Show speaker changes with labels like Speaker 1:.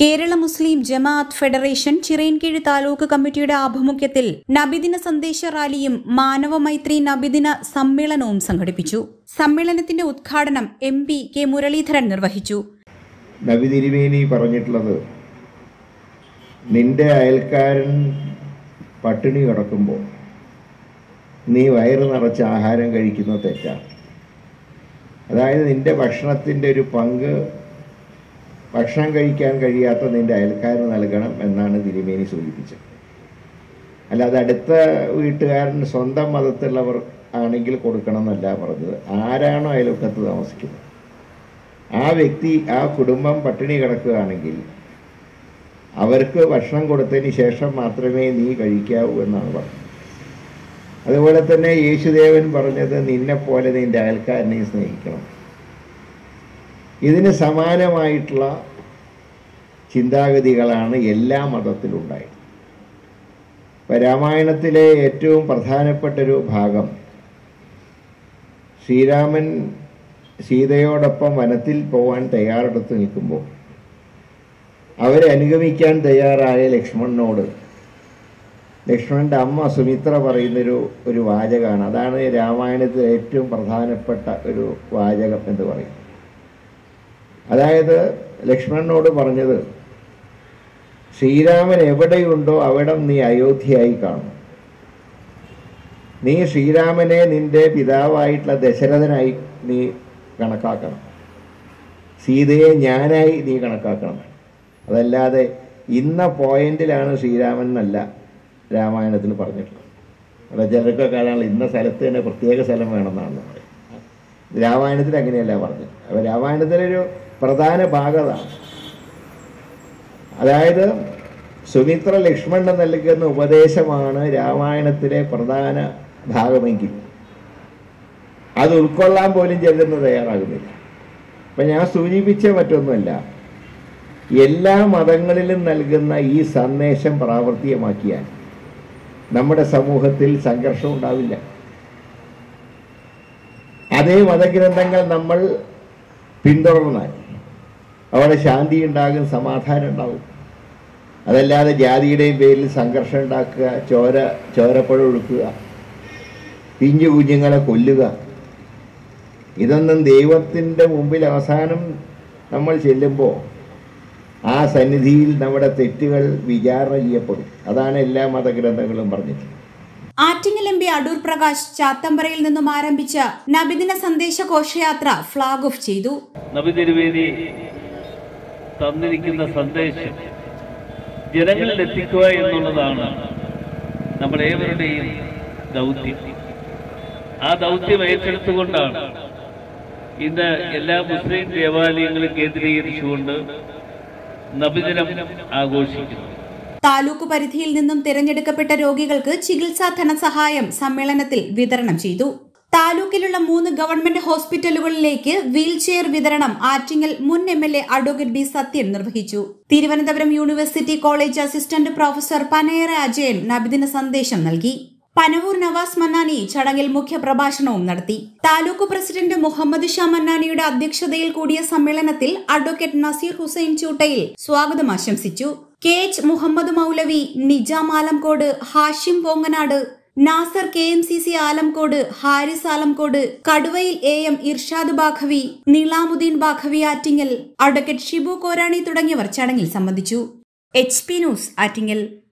Speaker 1: Kerala Muslim Jamaath federation Chirayinkeezhu taluk കമ്മിറ്റിയുടെ ആഭിമുഖ്യത്തിൽ നബിദിന സന്ദേശ റാലിയും മാനവ മൈത്രി നബിദിന സമ്മേളനവും സംഘടിപ്പിച്ചു സമ്മേളനത്തിന്റെ ഉദ്ഘാടനം എം പി കെ മുരളീധരൻ നിർവഹിച്ചു
Speaker 2: നബി തിരുമേനി പറഞ്ഞിട്ടുള്ളത് നിന്റെ അയൽക്കാരൻ പട്ടിണി കിടക്കുമ്പോൾ നീ വയറ് നിറച്ച് ആഹാരം കഴിക്കുന്നത് തെറ്റാണ് അതായത് നിന്റെ ഭക്ഷണത്തിൻ്റെ ഒരു പങ്ക് ഭക്ഷണം കഴിക്കാൻ കഴിയാത്ത നിന്റെ അയൽക്കാരന് നൽകണം എന്നാണ് തിരുമേനി സൂചിപ്പിച്ചത് അല്ലാതെ അടുത്ത വീട്ടുകാരൻ സ്വന്തം മതത്തിലുള്ളവർ ആണെങ്കിൽ കൊടുക്കണം എന്നല്ല പറഞ്ഞത് ആരാണോ അയൽവക്കത്ത് താമസിക്കുന്നത് ആ വ്യക്തി ആ കുടുംബം പട്ടിണി കിടക്കുകയാണെങ്കിൽ അവർക്ക് ഭക്ഷണം കൊടുത്തതിന് ശേഷം മാത്രമേ നീ കഴിക്കാവൂ എന്നാണ് പറഞ്ഞത് അതുപോലെ തന്നെ യേശുദേവൻ പറഞ്ഞത് നിന്നെ പോലെ നിന്റെ അയൽക്കാരനെ സ്നേഹിക്കണം ഇതിന് സമാനമായിട്ടുള്ള ചിന്താഗതികളാണ് എല്ലാ മതത്തിലും ഉണ്ടായത് ഇപ്പം രാമായണത്തിലെ ഏറ്റവും പ്രധാനപ്പെട്ടൊരു ഭാഗം ശ്രീരാമൻ സീതയോടൊപ്പം വനത്തിൽ പോവാൻ തയ്യാറെടുത്ത് നിൽക്കുമ്പോൾ അവരെ അനുഗമിക്കാൻ തയ്യാറായ ലക്ഷ്മണനോട് ലക്ഷ്മണൻ്റെ അമ്മ സുമിത്ര പറയുന്നൊരു ഒരു വാചകമാണ് അതാണ് രാമായണത്തിൽ ഏറ്റവും പ്രധാനപ്പെട്ട ഒരു വാചകം എന്ന് പറയും അതായത് ലക്ഷ്മണനോട് പറഞ്ഞത് ശ്രീരാമൻ എവിടെയുണ്ടോ അവിടം നീ അയോധ്യയായി കാണും നീ ശ്രീരാമനെ നിന്റെ പിതാവായിട്ടുള്ള ദശരഥനായി നീ കണക്കാക്കണം സീതയെ ഞാനായി നീ കണക്കാക്കണം അതല്ലാതെ ഇന്ന പോയിന്റിലാണ് ശ്രീരാമൻ എന്നല്ല രാമായണത്തിൽ പറഞ്ഞിട്ടുള്ളത് അവിടെ ചിലർക്ക് കാണാനുള്ള ഇന്ന സ്ഥലത്ത് തന്നെ പ്രത്യേക സ്ഥലം വേണമെന്നാണ് പറയുന്നത് രാമായണത്തിൽ അങ്ങനെയല്ല പറഞ്ഞത് അപ്പോൾ രാമായണത്തിലൊരു പ്രധാന ഭാഗതാണ് അതായത് സുമിത്ര ലക്ഷ്മണന് നൽകുന്ന ഉപദേശമാണ് രാമായണത്തിലെ പ്രധാന ഭാഗമെങ്കിൽ അത് ഉൾക്കൊള്ളാൻ പോലും ചെല്ലുന്ന തയ്യാറാകുന്നില്ല അപ്പം ഞാൻ സൂചിപ്പിച്ച മറ്റൊന്നുമല്ല എല്ലാ മതങ്ങളിലും നൽകുന്ന ഈ സന്ദേശം പ്രാവർത്തികമാക്കിയാൽ നമ്മുടെ സമൂഹത്തിൽ സംഘർഷം ഉണ്ടാവില്ല അതേ മതഗ്രന്ഥങ്ങൾ നമ്മൾ പിന്തുടർന്നാൽ അവിടെ ശാന്തി ഉണ്ടാകും സമാധാനം ഉണ്ടാകും അതല്ലാതെ ജാതിയുടെയും പേരിൽ സംഘർഷം ഉണ്ടാക്കുക ചോര ചോരപ്പുഴ ഒഴുക്കുക പിഞ്ചു കുഞ്ഞുങ്ങളെ കൊല്ലുക ഇതൊന്നും ദൈവത്തിൻ്റെ മുമ്പിൽ അവസാനം നമ്മൾ ചെല്ലുമ്പോൾ ആ സന്നിധിയിൽ നമ്മുടെ തെറ്റുകൾ വിചാരണ ചെയ്യപ്പെടും അതാണ് എല്ലാ മതഗ്രന്ഥങ്ങളും പറഞ്ഞിട്ടുള്ളത്
Speaker 1: ആറ്റിങ്ങൽ എം പി അടൂർ പ്രകാശ് ചാത്തമ്പറയിൽ നിന്നും ആരംഭിച്ച നബിദിന സന്ദേശ ഘോഷയാത്ര ഫ്ളാഗ് ഓഫ് ചെയ്തു
Speaker 3: നബി തിരുവേദി തന്നിരിക്കുന്ന സന്ദേശം ജനങ്ങളിൽ എത്തിക്കുക എന്നുള്ളതാണ് നമ്മുടെ ഏവരുടെയും ദൗത്യം ആ ദൗത്യം ഏറ്റെടുത്തുകൊണ്ടാണ് ഇന്ന് എല്ലാ മുസ്ലിം ദേവാലയങ്ങളും കേന്ദ്രീകരിച്ചുകൊണ്ട് നബിദിനം ആഘോഷിക്കുന്നത്
Speaker 1: താലൂക്ക് പരിധിയിൽ നിന്നും തിരഞ്ഞെടുക്കപ്പെട്ട രോഗികൾക്ക് ചികിത്സാ ധനസഹായം സമ്മേളനത്തിൽ വിതരണം ചെയ്തു താലൂക്കിലുള്ള മൂന്ന് ഗവൺമെന്റ് ഹോസ്പിറ്റലുകളിലേക്ക് വീൽചെയർ വിതരണം ആറ്റിങ്ങൽ മുൻ M L A advocate B Sathyan നിർവഹിച്ചു Thiruvananthapuram university college assistant professor Panayera Ajayan നബിദിന സന്ദേശം നൽകി പനവൂർ നവാസ് മന്നാനി ചടങ്ങിൽ മുഖ്യപ്രഭാഷണവും നടത്തി താലൂക്ക് പ്രസിഡന്റ് മുഹമ്മദ് ഷാ മന്നാനിയുടെ അധ്യക്ഷതയിൽ കൂടിയ സമ്മേളനത്തിൽ അഡ്വക്കേറ്റ് നസീർ ഹുസൈൻ ചൂട്ടയിൽ സ്വാഗതം ആശംസിച്ചു കെ എച്ച് മുഹമ്മദ് മൗലവി Nijam Alamcode Hashim Ponganad Nasar K M C C Alamcode Haris Alamcode കടുവയിൽ A M Irshad Baqavi Nizamudheen Baqavi Attingal advocate Shibu Korani തുടങ്ങിയവർ ചടങ്ങിൽ സംബന്ധിച്ചു എച്ച് പി ന്യൂസ് ആറ്റിങ്ങൽ